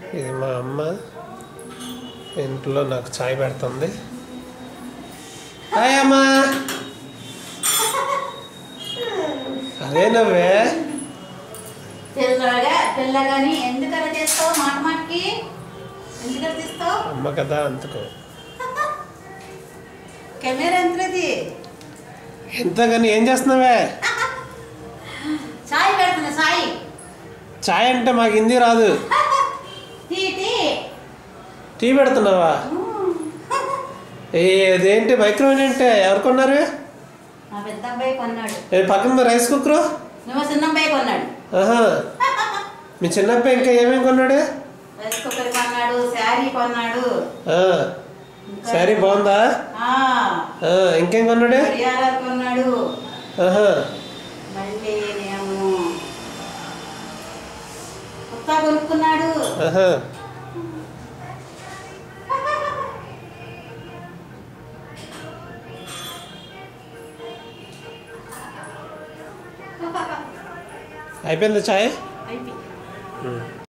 ఇది మా అమ్మ ఇంట్లో నాకు చాయ్ పెడుతుంది హాయ్ అమ్మా అదే నవ్వే పిల్లగా పిల్లగాని ఎందుకలా చేస్తావు మాట మాటకి ఎందుకలా తీస్తావు అమ్మ కదా అందుకు కెమెరా ఎంతది ఎంతగాని ఏం చేస్తున్నావే సాయి పెడుతున్నా సాయి చాయ్ అంటే మాకు హిందీ రాదు టీ టీ టీ పెడుతున్నావా ఏ అదేంటి మైక్రోవేవ్ అంటే ఎవరు కొన్నారు మా పెద్ద అబ్బాయి కొన్నాడు ఏ పక్కన రైస్ కుక్కరు నువ్వు చిన్న అబ్బాయి కొన్నాడు ఆహా మీ చిన్నబ్బాయి ఇంకా ఏమేమి కొన్నాడు రైస్ కుక్కర్ కొన్నాడు శారీ కొన్నాడు ఆ, ఇంకా- శారీ బాగుందా ఆ, ఆ, ఇంకేం కొన్నాడు గడియారాలు కొన్నాడు ఆహా మళ్ళీ నేను కుత్తా కొనుక్కున్నాడు ఆహా అయిపోయింది చాయ్ అయిపోయి ఉమ్.